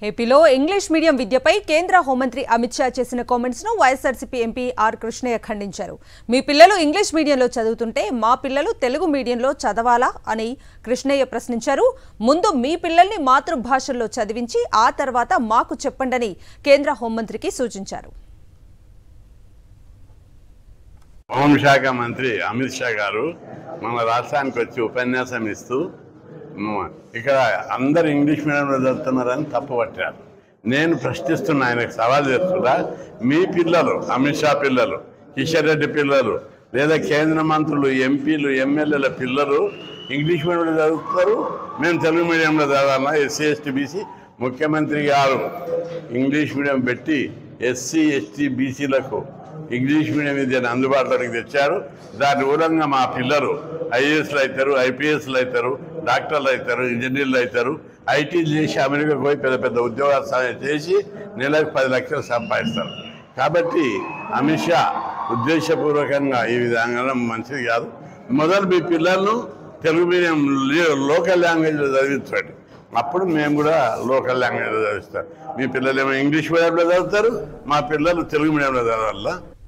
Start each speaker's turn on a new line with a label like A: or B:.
A: ఏపీలో English medium విద్యపై కేంద్ర హోంమంత్రి అమిత్ షా చేసిన కామెంట్స్ ను వైఎస్ఆర్సీపీ ఎంపీ ఆర్ కృష్ణయ్య ఖండించారు మీ పిల్లలు ఇంగ్లీష్ మీడియంలో చదువుతుంటే మా పిల్లలు తెలుగు మీడియంలో చదవాలా అని కృష్ణయ్య ప్రశ్నించారు ముందు మీ పిల్లల్ని మాతృభాషల్లో చదివించి ఆ తర్వాత మాకు చెప్పండని కేంద్ర హోంమంత్రికి సూచించారు
B: హోంశాఖ మంత్రి అమిత్ షా గారు మన రాష్ట్రానికి వచ్చి ఉపన్యాసం ఇస్తూ మ- ఇక్కడ అందరు ఇంగ్లీష్ మీడియంలో చదువుతున్నారని తప్పు పట్టారు నేను ప్రశ్నిస్తున్నా ఆయనకు సవాల్ చేస్తున్నా మీ పిల్లలు అమిత్ షా పిల్లలు కిషన్ రెడ్డి పిల్లలు లేదా కేంద్ర మంత్రులు ఎంపీలు ఎమ్మెల్యేల పిల్లలు ఇంగ్లీష్ మీడియంలో చదువుతారు మేము తెలుగు మీడియంలో చదవాలన్నా ఎస్సీ ఎస్టీ బీసీ ముఖ్యమంత్రి గారు ఇంగ్లీష్ మీడియం పెట్టి ఎస్సీ ఎస్టీ బీసీలకు ఇంగ్లీష్ మీడియం విద్యను అందుబాటులోకి తెచ్చారు దాని మూలంగా మా పిల్లలు ఐఏఎస్లు అవుతారు ఐపీఎస్లు అవుతారు డాక్టర్లు అవుతారు ఇంజనీర్లు అవుతారు ఐటీ చేసి అమెరికాకు పోయి పెద్ద పెద్ద ఉద్యోగాలు సా- చేసి నెలకు పది లక్షలు సంపాదిస్తారు కాబట్టి అమిత్ షా ఉద్దేశపూర్వకంగా ఈ విధంగా మంచిది కాదు మొదలు మీ పిల్లలను తెలుగు మీడియం లే- లోకల్ లాంగ్వేజ్లో చదివించండి అప్పుడు మేము కూడా లోకల్ లాంగ్వేజ్లో చదివిస్తాం మీ పిల్లలు ఏమో ఇంగ్లీష్ మీడియంలో చదువుతారు మా పిల్లలు తెలుగు మీడియంలో చదవాలా